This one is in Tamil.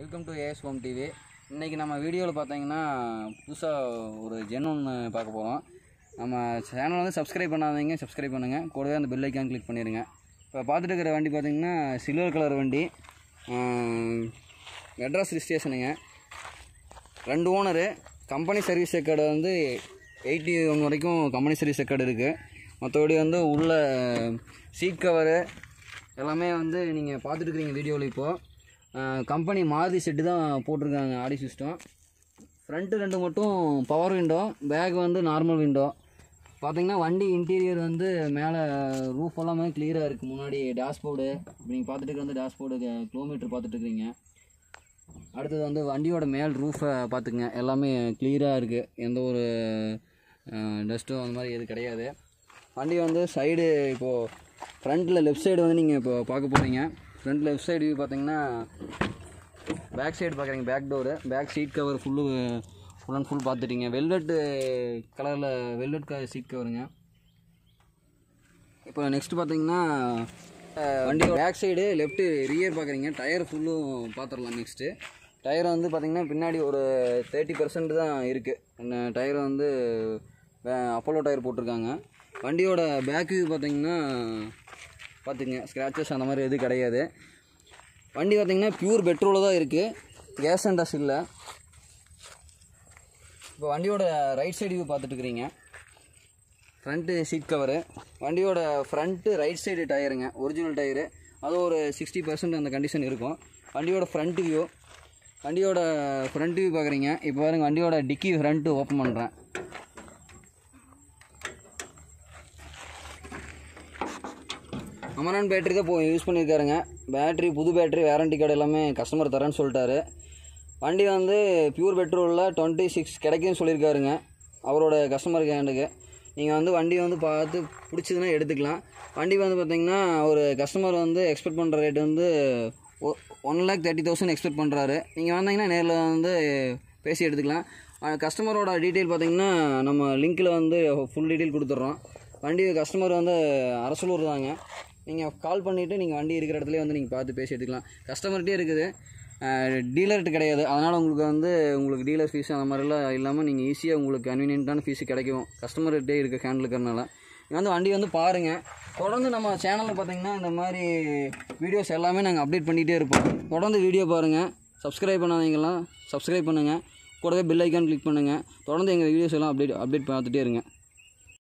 welcome to AS home TV இன்றைக்கி நம்ம வீடியோவில் பார்த்தீங்கன்னா புதுசாக ஒரு ஜென் ஒன்று பார்க்க போகிறோம் நம்ம சேனல் வந்து சப்ஸ்கிரைப் பண்ணாதீங்க சப்ஸ்கிரைப் பண்ணுங்கள் கூடவே அந்த பெல் ஐக்கான் கிளிக் பண்ணிடுங்க இப்போ பார்த்துட்டு இருக்கிற வண்டி பார்த்தீங்கன்னா சில்வர் கலர் வண்டி ஆஹ், மெட்ராஸ் ரிஜிஸ்ட்ரேஷனுங்க ரெண்டு ஓனரு கம்பெனி சர்வீஸ் ரெக்கார்டு வந்து எயிட்டி ஒன் வரைக்கும் கம்பெனி சர்வீஸ் ரெக்கார்டு இருக்குது மற்றபடி வந்து உள்ள சீட் கவரு எல்லாமே வந்து நீங்கள் பார்த்துட்டு இருக்கிறீங்க வீடியோவில் இப்போது கம்பெனி மாருதி செட்டு தான் போட்டிருக்காங்க ஆடி சிஸ்டம் ஃப்ரண்ட்டு ரெண்டு மட்டும் பவர் விண்டோ பேக் வந்து நார்மல் விண்டோ பார்த்தீங்கன்னா வண்டி இன்டீரியர் வந்து மேலே ரூஃப் எல்லாமே கிளியராக இருக்குது முன்னாடி டேஷ்போர்டு நீங்கள் பார்த்துட்டு இருக்கிறது வந்து டேஷ்போர்டு கிலோமீட்டர் பார்த்துட்டு இருக்கிறீங்க அடுத்தது வந்து வண்டியோட மேல் ரூஃபை பார்த்துக்குங்க எல்லாமே கிளியராக இருக்குது எந்த ஒரு டஸ்ட்டும் அந்த மாதிரி எதுவும் கிடையாது வண்டி வந்து சைடு இப்போது ஃப்ரண்ட்டில் லெஃப்ட் சைடு வந்து நீங்கள் இப்போ பார்க்க போகிறீங்க ஃப்ரண்ட் லெஃப்ட் சைடு வியூ பார்த்தீங்கன்னா பேக் சைடு பார்க்குறீங்க back door back seat cover full full and full பார்த்துட்டீங்க வெல்வெட்டு கலரில் வெல்வெட் கலர் சீட் கவருங்க இப்போ நெக்ஸ்ட் பார்த்தீங்கன்னா வண்டி பேக் சைடு லெஃப்ட்டு ரியர் பார்க்குறீங்க டயர் ஃபுல்லும் பார்த்துடலாம் நெக்ஸ்ட்டு டயர் வந்து பார்த்தீங்கன்னா பின்னாடி ஒரு தேர்ட்டி பர்சன்ட் தான் இருக்குது டயர் வந்து அப்போலோ டயர் போட்டிருக்காங்க வண்டியோட பேக் வியூ பார்த்தீங்கன்னா பார்த்துங்க ஸ்க்ராச்சஸ் அந்த மாதிரி எதுவும் கிடையாது வண்டி பார்த்தீங்கன்னா பியூர் பெட்ரோலில் தான் இருக்குது கேஸ் அண்ட் டஸ் இல்லை இப்போ வண்டியோட ரைட் சைடு வியூ பார்த்துட்டு இருக்கிறீங்க ஃப்ரண்ட்டு சீட் கவரு வண்டியோட ஃப்ரண்ட்டு ரைட் சைடு டயருங்க ஒரிஜினல் டயரு அது ஒரு சிக்ஸ்டி பர்சன்ட் அந்த கண்டிஷன் இருக்கும் வண்டியோட ஃப்ரண்ட் வியூ வண்டியோட ஃப்ரண்ட் வியூ பார்க்குறீங்க இப்போ பாருங்க வண்டியோட டிக்கி ஃப்ரண்ட்டு ஓப்பன் பண்ணுறேன் அமரான் பேட்டரி தான் இப்போ யூஸ் பண்ணியிருக்காருங்க பேட்டரி புது பேட்டரி வேரண்டி கார்டு எல்லாமே கஸ்டமர் தரேன்னு சொல்லிட்டாரு வண்டி வந்து பியூர் பெட்ரோலில் டுவெண்ட்டி சிக்ஸ் கிடைக்குன்னு சொல்லியிருக்காருங்க அவரோட கஸ்டமர் ஹேண்டுக்கு நீங்கள் வந்து வண்டி வந்து பார்த்து பிடிச்சதுன்னா எடுத்துக்கலாம் வண்டி வந்து பார்த்தீங்கன்னா ஒரு கஸ்டமர் வந்து எக்ஸ்பெக்ட் பண்ணுற ரேட் வந்து one lakh thirty thousand expect பண்ணுறாரு நீங்கள் வந்தீங்கன்னா நேரில் வந்து பேசி எடுத்துக்கலாம் கஸ்டமரோட டீட்டெயில் பார்த்தீங்கன்னா நம்ம லிங்க்கில் வந்து ஃபுல் டீட்டெயில் கொடுத்துட்றோம் வண்டி கஸ்டமர் வந்து அரசலூர் தாங்க நீங்கள் கால் பண்ணிவிட்டு நீங்கள் வண்டி இருக்கிற இடத்துல வந்து நீங்கள் பார்த்து பேசி எடுத்துக்கலாம் கஸ்டமர்கிட்டே இருக்குது டீலர்கிட்ட கிடையாது அதனால் உங்களுக்கு வந்து உங்களுக்கு டீலர் ஃபீஸ் அந்த மாதிரிலாம் இல்லாமல் நீங்கள் ஈஸியாக உங்களுக்கு கன்வீனியன்ட்டான ஃபீஸ் கிடைக்கும் கஸ்டமர்கிட்டே இருக்க ஹேண்டில் இருக்கிறனால நீங்கள் வந்து வண்டி வந்து பாருங்கள் தொடர்ந்து நம்ம சேனலில் பார்த்தீங்கன்னா இந்த மாதிரி வீடியோஸ் எல்லாமே நாங்கள் அப்டேட் பண்ணிகிட்டே இருப்போம் தொடர்ந்து வீடியோ பாருங்கள் சப்ஸ்கிரைப் பண்ணாதீங்களாம் சப்ஸ்கிரைப் பண்ணுங்கள் கூடவே பெல் ஐக்கான் கிளிக் பண்ணுங்கள் தொடர்ந்து எங்கள் வீடியோஸ் எல்லாம் அப்டேட் அப்டேட் பார்த்துட்டே இருங்க